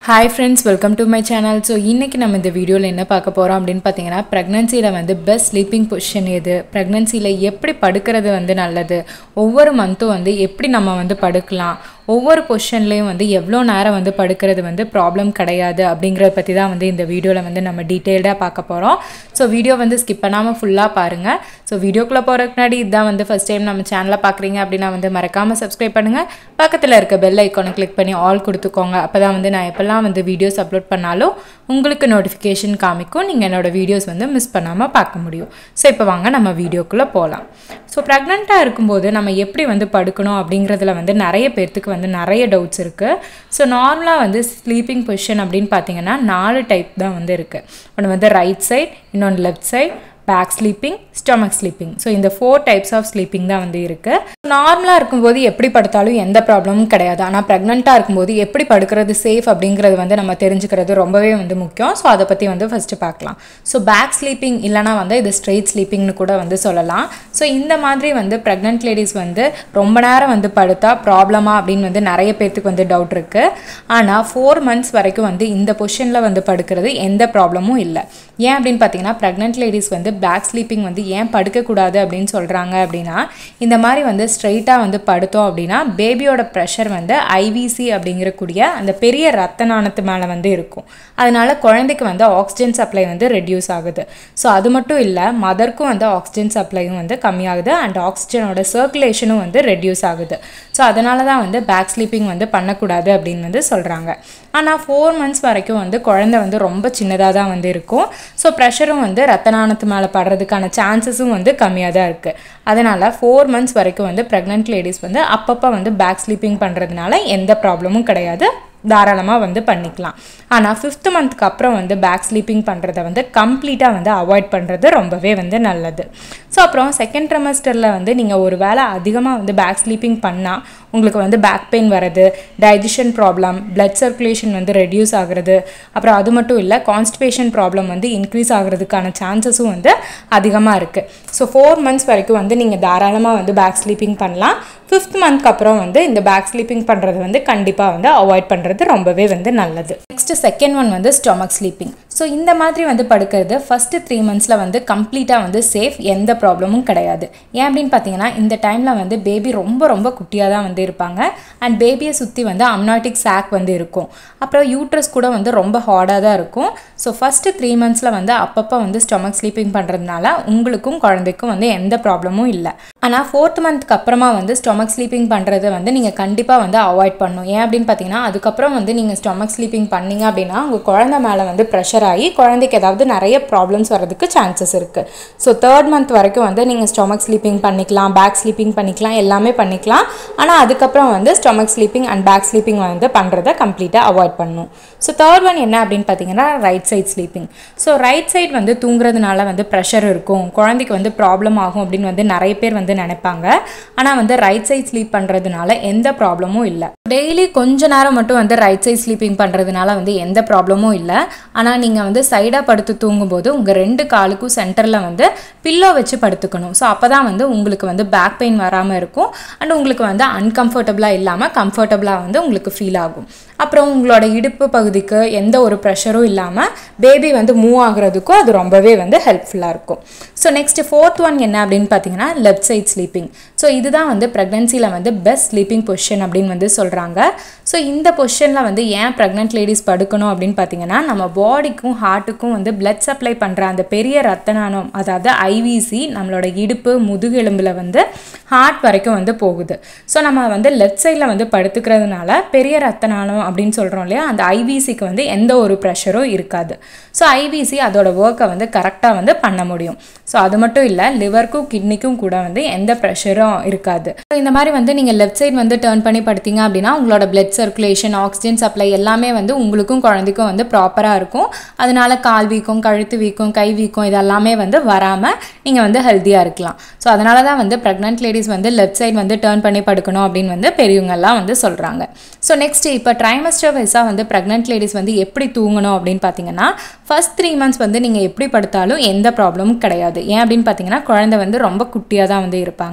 hi friends welcome to my channel so இன்றைக்கி நம்ம இந்த வீடியோவில் என்ன பார்க்க போகிறோம் அப்படின்னு பார்த்தீங்கன்னா ப்ரெக்னன்சியில் வந்து பெஸ்ட் ஸ்லீப்பிங் பொசிஷன் எது ப்ரெக்னன்சியில் எப்படி படுக்கிறது வந்து நல்லது ஒவ்வொரு மந்த்தும் வந்து எப்படி நம்ம வந்து படுக்கலாம் ஒவ்வொரு பொசிஷன்லேயும் வந்து எவ்வளோ நேரம் வந்து படுக்கிறது வந்து ப்ராப்ளம் கிடையாது அப்படிங்கிறத பற்றி தான் வந்து இந்த வீடியோவில் வந்து நம்ம டீட்டெயில்டாக பார்க்க போகிறோம் ஸோ வீடியோ வந்து ஸ்கிப் பண்ணாமல் ஃபுல்லாக பாருங்கள் ஸோ வீடியோக்குள்ளே போகிறதுக்கு முன்னாடி இதுதான் வந்து ஃபஸ்ட் டைம் நம்ம சேனலை பார்க்குறீங்க அப்படின்னா வந்து மறக்காமல் சப்ஸ்கிரைப் பண்ணுங்கள் பக்கத்தில் இருக்க பெல் ஐக்கானை கிளிக் பண்ணி ஆல் கொடுத்துக்கோங்க அப்போ தான் வந்து நான் எப்போல்லாம் வந்து வீடியோஸ் அப்லோட் பண்ணாலும் உங்களுக்கு நோட்டிஃபிகேஷன் காமிக்கும் நீங்கள் என்னோடய வீடியோஸ் வந்து மிஸ் பண்ணாமல் பார்க்க முடியும் ஸோ இப்போ வாங்க நம்ம வீடியோக்குள்ளே போகலாம் ஸோ ப்ரெக்னெண்ட்டாக இருக்கும்போது நம்ம எப்படி வந்து படுக்கணும் அப்படிங்கிறதுல வந்து நிறைய பேர்த்துக்கு வந்து நிறைய டவுட்ஸ் இருக்குது ஸோ நார்மலாக வந்து ஸ்லீப்பிங் பொசிஷன் அப்படின்னு பார்த்தீங்கன்னா நாலு டைப் தான் வந்து இருக்குது ஒன்று வந்து ரைட் சைட் இன்னொன்று left side back sleeping stomach sleeping so இந்த ஃபோர் டைப்ஸ் ஆஃப் ஸ்லீப்பிங் தான் வந்து இருக்குது நார்மலாக இருக்கும்போது எப்படி படுத்தாலும் எந்த ப்ராப்ளமும் கிடையாது ஆனால் ப்ரெக்னெண்ட்டாக இருக்கும்போது எப்படி படுக்கிறது சேஃப் அப்படிங்கிறது வந்து நம்ம தெரிஞ்சுக்கிறது ரொம்பவே வந்து முக்கியம் ஸோ அதை பற்றி வந்து ஃபஸ்ட்டு பார்க்கலாம் ஸோ பேக் ஸ்லீப்பிங் இல்லைனா வந்து இது ஸ்ட்ரெயிட் ஸ்லீப்பிங்னு கூட வந்து சொல்லலாம் ஸோ இந்த மாதிரி வந்து ப்ரெக்னென்ட் லேடிஸ் வந்து ரொம்ப நேரம் வந்து படுத்தா ப்ராப்ளமா அப்படின்னு வந்து நிறைய பேர்த்துக்கு வந்து டவுட் இருக்குது ஆனால் ஃபோர் மந்த்ஸ் வரைக்கும் வந்து இந்த பொசிஷனில் வந்து படுக்கிறது எந்த ப்ராப்ளமும் இல்லை ஏன் அப்படின்னு பார்த்தீங்கன்னா ப்ரெக்னென்ட் லேடிஸ் வந்து பேக் ஸ்லீப்பிங் வந்து ஏன் படுக்கக்கூடாது அப்படின்னு சொல்கிறாங்க அப்படின்னா இந்த மாதிரி வந்து ஸ்ட்ரைட்டாக வந்து படுத்தோம் அப்படின்னா பேபியோட ப்ரெஷர் வந்து ஐவிசி அப்படிங்கிறக்கூடிய அந்த பெரிய ரத்த நாணத்து மேலே வந்து இருக்கும் அதனால குழந்தைக்கு வந்து ஆக்சிஜன் சப்ளை வந்து ரெடியூஸ் ஆகுது ஸோ அது மட்டும் இல்லை மதருக்கும் வந்து ஆக்சிஜன் சப்ளையும் வந்து கம்மியாகுது அண்ட் ஆக்சிஜனோட சர்க்குலேஷனும் வந்து ரெடியூஸ் ஆகுது ஸோ அதனால தான் வந்து பேக் ஸ்லீப்பிங் வந்து பண்ணக்கூடாது அப்படின்னு வந்து சொல்கிறாங்க ஆனால் ஃபோர் மந்த்ஸ் வரைக்கும் வந்து குழந்தை வந்து ரொம்ப சின்னதாக தான் வந்து இருக்கும் ஸோ ப்ரெஷரும் வந்து ரத்த நாணத்து மேலே படுறதுக்கான சான்சஸும் வந்து கம்மியாக தான் இருக்குது அதனால் ஃபோர் மந்த்ஸ் வரைக்கும் வந்து ப்ரெக்னென்ட் லேடிஸ் வந்து அப்பப்போ வந்து பேக் ஸ்லீப்பிங் பண்ணுறதுனால எந்த ப்ராப்ளமும் கிடையாது தாராளமாக வந்து பண்ணிக்கலாம் ஆனால் ஃபிஃப்த் மந்த்துக்கு அப்புறம் வந்து பேக் ஸ்லீப்பிங் பண்ணுறத வந்து கம்ப்ளீட்டாக வந்து அவாய்ட் பண்ணுறது ரொம்பவே வந்து நல்லது ஸோ அப்புறம் செகண்ட் ட்ரெமஸ்டரில் வந்து நீங்கள் ஒரு வேளை அதிகமாக வந்து பேக் ஸ்லீப்பிங் பண்ணால் உங்களுக்கு வந்து பேக் பெயின் வர்றது டைஜஷன் ப்ராப்ளம் பிளட் சர்க்குலேஷன் வந்து ரெடியூஸ் ஆகுறது அப்புறம் அது மட்டும் இல்லை கான்ஸ்டிபேஷன் ப்ராப்ளம் வந்து இன்க்ரீஸ் ஆகிறதுக்கான சான்சஸும் வந்து அதிகமாக இருக்குது ஸோ ஃபோர் மந்த்ஸ் வரைக்கும் வந்து நீங்கள் தாராளமாக வந்து பேக் ஸ்லீப்பிங் பண்ணலாம் ஃபிஃப்த் மந்த்க்கு அப்புறம் வந்து இந்த பேக் ஸ்லீப்பிங் பண்ணுறது வந்து கண்டிப்பாக வந்து அவாய்ட் பண்ணுறது ரொம்பவே வந்து நல்லது நெக்ஸ்ட் செகண்ட் ஒன் வந்து ஸ்டொமக் ஸ்லீப்பிங் ஸோ இந்த மாதிரி வந்து படுக்கிறது ஃபஸ்ட்டு த்ரீ மந்த்ஸில் வந்து கம்ப்ளீட்டாக வந்து சேஃப் எந்த ப்ராப்ளமும் கிடையாது ஏன் அப்படின்னு பார்த்தீங்கன்னா இந்த டைமில் வந்து பேபி ரொம்ப ரொம்ப குட்டியாக தான் வந்து இருப்பாங்க அண்ட் பேபியை சுற்றி வந்து அம்னாட்டிக் சாக் வந்து இருக்கும் அப்புறம் யூட்ரஸ் கூட வந்து ரொம்ப ஹார்டாக தான் இருக்கும் ஸோ ஃபஸ்ட்டு த்ரீ மந்த்ஸில் வந்து அப்பப்போ வந்து ஸ்டொமக் ஸ்லீப்பிங் பண்ணுறதுனால உங்களுக்கும் குழந்தைக்கும் வந்து எந்த ப்ராப்ளமும் இல்லை ஆனால் ஃபோர்த் மந்த்க்கு அப்புறமா வந்து ஸ்டொமக் ஸ்லீப்பிங் பண்ணுறதை வந்து நீங்கள் கண்டிப்பாக வந்து அவாய்ட் பண்ணணும் ஏன் அப்படின்னு பார்த்தீங்கன்னா அதுக்கப்புறம் வந்து நீங்கள் ஸ்டொமக் ஸ்லீப்பிங் பண்ணீங்க அப்படின்னா உங்கள் குழந்தை மேலே வந்து ப்ரெஷர் ஆகி குழந்தைக்கு ஏதாவது நிறைய ப்ராப்ளம்ஸ் வரதுக்கு சான்சஸ் இருக்குது ஸோ தேர்ட் மந்த் வரைக்கும் வந்து நீங்கள் ஸ்டொமக் ஸ்லீப்பிங் பண்ணிக்கலாம் பேக் ஸ்லீப்பிங் பண்ணிக்கலாம் எல்லாமே பண்ணிக்கலாம் ஆனால் அதுக்கப்புறம் வந்து stomach sleeping and back sleeping வந்து பண்ணுறதை கம்ப்ளீட்டாக அவாய்ட் பண்ணணும் ஸோ தேர்ட் ஒன் என்ன அப்படின்னு பார்த்தீங்கன்னா right side sleeping so right side வந்து தூங்குறதுனால வந்து ப்ரெஷர் இருக்கும் குழந்தைக்கு வந்து ப்ராப்ளம் ஆகும் அப்படின்னு வந்து நிறைய பேர் வந்து நினைப்பாங்க ஆனால் வந்து ரைட் சைட் ஸ்லீப் பண்ணுறதுனால எந்த ப்ராப்ளமும் இல்லை டெய்லி கொஞ்ச நேரம் மட்டும் வந்து ரைட் சைட் ஸ்லீப்பிங் பண்ணுறதுனால வந்து எந்த ப்ராப்ளமும் இல்லை ஆனால் நீங்கள் வந்து சைடாக படுத்து தூங்கும்போது உங்கள் ரெண்டு காலுக்கும் சென்டரில் வந்து பில்லோ வச்சு படுத்துக்கணும் ஸோ அப்போ தான் வந்து உங்களுக்கு வந்து பேக் பெயின் வராமல் இருக்கும் அண்ட் உங்களுக்கு வந்து அன்கம்ஃபர்டபுளாக இல்லாமல் கம்ஃபர்டபுளாக வந்து உங்களுக்கு ஃபீல் ஆகும் அப்புறம் உங்களோட இடுப்பு பகுதிக்கு எந்த ஒரு ப்ரெஷரும் இல்லாமல் பேபி வந்து மூவ் ஆகுறதுக்கும் அது ரொம்பவே வந்து ஹெல்ப்ஃபுல்லாக இருக்கும் ஸோ நெக்ஸ்ட் ஃபோர்த் ஒன் என்ன அப்படின்னு பார்த்தீங்கன்னா லெஃப்ட் சைட் ஸ்லீப்பிங் ஸோ இதுதான் வந்து ப்ரெக்னன்சியில் வந்து பெஸ்ட் ஸ்லீப்பிங் பொசிஷன் அப்படின்னு வந்து சொல்கிறாங்க ஸோ இந்த பொசிஷனில் வந்து ஏன் ப்ரெக்னென்ட் லேடிஸ் படுக்கணும் அப்படின்னு பார்த்தீங்கன்னா நம்ம பாடிக்கும் ஹார்ட்டுக்கும் வந்து பிளட் சப்ளை பண்ணுற அந்த பெரிய ரத்த நாணம் அதாவது ஐவிசி நம்மளோட இடுப்பு முதுகெலும்பில் வந்து ஹார்ட் வரைக்கும் வந்து போகுது ஸோ நம்ம வந்து லெஃப்ட் சைடில் வந்து படுத்துக்கிறதுனால பெரிய ரத்த நாணம் அப்படின்னு சொல்கிறோம் இல்லையா அந்த ஐவிசிக்கு வந்து எந்த ஒரு ப்ரெஷரும் இருக்காது ஸோ ஐவிசி அதோட ஒர்க்கை வந்து கரெக்டாக வந்து பண்ண முடியும் ஸோ அது மட்டும் இல்லை லிவருக்கும் கிட்னிக்கும் கூட வந்து எந்த ப்ரெஷரும் இருக்காது ஸோ இந்த மாதிரி வந்து நீங்கள் லெஃப்ட் சைடு வந்து டேர்ன் பண்ணி படுத்தீங்க அப்படின்னா உங்களோட பிளட் சர்க்குலேஷன் ஆக்சிஜன் சப்ளை எல்லாமே வந்து உங்களுக்கும் குழந்தைக்கும் வந்து ப்ராப்பராக இருக்கும் அதனால கால் வீக்கம் கழுத்து வீக்கம் கை வீக்கம் இதெல்லாமே வந்து வராமல் நீங்கள் வந்து ஹெல்த்தியாக இருக்கலாம் ஸோ அதனால தான் வந்து ப்ரெக்னென்ட் லேடிஸ் வந்து லெஃப்ட் சைடு வந்து டேர்ன் பண்ணி படுக்கணும் அப்படின்னு வந்து பெரியவங்கெல்லாம் வந்து சொல்கிறாங்க ஸோ நெக்ஸ்ட் இப்போ ட்ரைமஸ்டர் வைஸாக வந்து ப்ரெக்னென்ட் லேடிஸ் வந்து எப்படி தூங்கணும் அப்படின்னு பார்த்தீங்கன்னா ஃபர்ஸ்ட் த்ரீ மந்த்ஸ் வந்து நீங்கள் எப்படி படுத்தாலும் எந்த ப்ராப்ளமும் கிடையாது ஏன் அப்படின்னு பார்த்தீங்கன்னா குழந்தை வந்து ரொம்ப குட்டியாக தான் வந்து இருப்பாங்க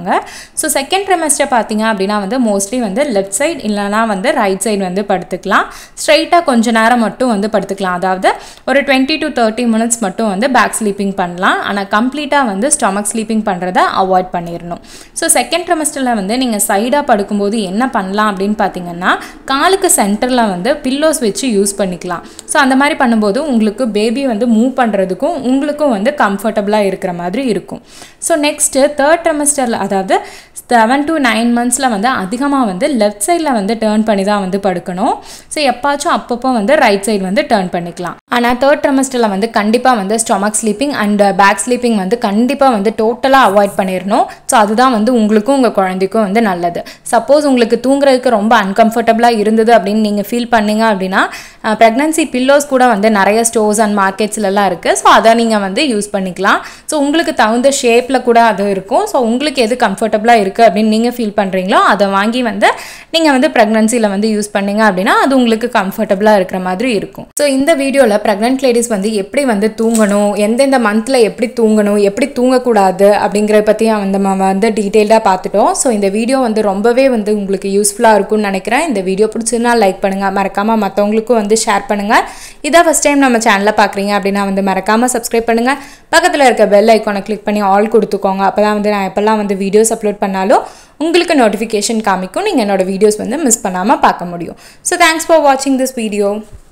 ஸோ செகண்ட் ட்ரெமஸ்டர் பார்த்தீங்க அப்படின்னா வந்து மோஸ்ட்லி வந்து லெஃப்ட் சைடு இல்லைனா வந்து ரைட் சைடு வந்து படுத்துக்கலாம் ஸ்ட்ரைட்டாக கொஞ்ச நேரம் மட்டும் வந்து படுத்துக்கலாம் அதாவது ஒரு டுவெண்ட்டி டு தேர்ட்டி மினிட்ஸ் மட்டும் வந்து பேக் ஸ்லீப்பிங் பண்ணலாம் ஆனால் கம்ப்ளீட்டாக வந்து ஸ்டொமக் ஸ்லீப்பிங் பண்ணுறத அவாய்ட் பண்ணிடணும் ஸோ செகண்ட் ட்ரெமஸ்டரில் வந்து நீங்கள் சைடாக படுக்கும்போது என்ன பண்ணலாம் அப்படின்னு பார்த்தீங்கன்னா காலுக்கு சென்டரில் வந்து பில்லோஸ் வச்சு யூஸ் பண்ணிக்கலாம் ஸோ அந்த மாதிரி பண்ணும்போது உங்களுக்கு பேபி வந்து மூவ் பண்ணுறதுக்கும் உங்களுக்கும் வந்து கம்ஃபர்டபுளாக இருக்கிற மாதிரி இருக்கும் ஸோ நெக்ஸ்ட்டு தேர்ட் ட்ரெமஸ்டரில் அதாவது செவன் டு நைன் மந்த்ஸில் வந்து அதிகமாக வந்து லெஃப்ட் சைடில் வந்து டேர்ன் பண்ணி தான் வந்து படுக்கணும் ஸோ எப்பாச்சும் அப்பப்போ வந்து ரைட் சைடு வந்து டேர்ன் பண்ணிக்கலாம் ஆனால் தேர்ட் ட்ரெமஸ்டரில் வந்து கண்டிப்பாக வந்து stomach sleeping and back sleeping வந்து கண்டிப்பாக வந்து டோட்டலாக அவாய்ட் பண்ணிடணும் ஸோ அதுதான் வந்து உங்களுக்கும் உங்கள் குழந்தைக்கும் வந்து நல்லது சப்போஸ் உங்களுக்கு தூங்குறதுக்கு ரொம்ப அன்கம்ஃபர்டபுளாக இருந்தது அப்படின்னு நீங்கள் ஃபீல் பண்ணீங்க அப்படின்னா ப்ரெக்னன்சி பில்லோஸ் கூட வந்து நிறைய ஸ்டோர்ஸ் அண்ட் மார்க்கெட்ஸ்லலாம் இருக்குது ஸோ அதை நீங்கள் வந்து யூஸ் பண்ணிக்கலாம் ஸோ உங்களுக்கு தகுந்த ஷேப்பில் கூட அது இருக்கும் ஸோ உங்களுக்கு எது கம்ஃபர்டபுளாக இருக்குது அப்படின்னு நீங்கள் ஃபீல் பண்ணுறீங்களோ அதை வாங்கி வந்து நீங்கள் வந்து ப்ரெக்னன்சியில் வந்து யூஸ் பண்ணீங்க அப்படின்னா அது உங்களுக்கு கம்ஃபர்டபுளாக இருக்கிற மாதிரி இருக்கும் ஸோ இந்த வீடியோவில் ப்ரெக்னென்ட் லேடிஸ் வந்து எப்படி வந்து தூங்கணும் எந்தெந்த மந்தில் எப்படி தூங்கணும் எப்படி தூங்கக்கூடாது அப்படிங்கிறத பற்றி வந்து நம்ம வந்து டீட்டெயில்டாக பார்த்துட்டோம் ஸோ இந்த வீடியோ வந்து ரொம்பவே வந்து உங்களுக்கு யூஸ்ஃபுல்லாக இருக்கும்னு நினைக்கிறேன் இந்த வீடியோ பிடிச்சதுன்னா லைக் பண்ணுங்கள் மறக்காமல் மற்றவங்களுக்கும் வந்து ஷேர் பண்ணுங்கள் இதான் ஃபஸ்ட் டைம் நம்ம சேனலை பார்க்குறீங்க அப்படின்னா வந்து மறக்காமல் சப்ஸ்கிரைப் பண்ணுங்கள் பக்கத்தில் இருக்க பெல் ஐக்கானை கிளிக் பண்ணி ஆல் கொடுத்துக்கோங்க அப்போ தான் வந்து நான் எப்போல்லாம் வந்து வீடியோஸ் அப்லோட் பண்ணாலும் உங்களுக்கு நோட்டிஃபிகேஷன் காமிக்கும் நீங்கள் என்னோட வீடியோஸ் வந்து மிஸ் பண்ணாமல் பார்க்க முடியும் ஸோ தேங்க்ஸ் ஃபார் வாட்சிங் திஸ் வீடியோ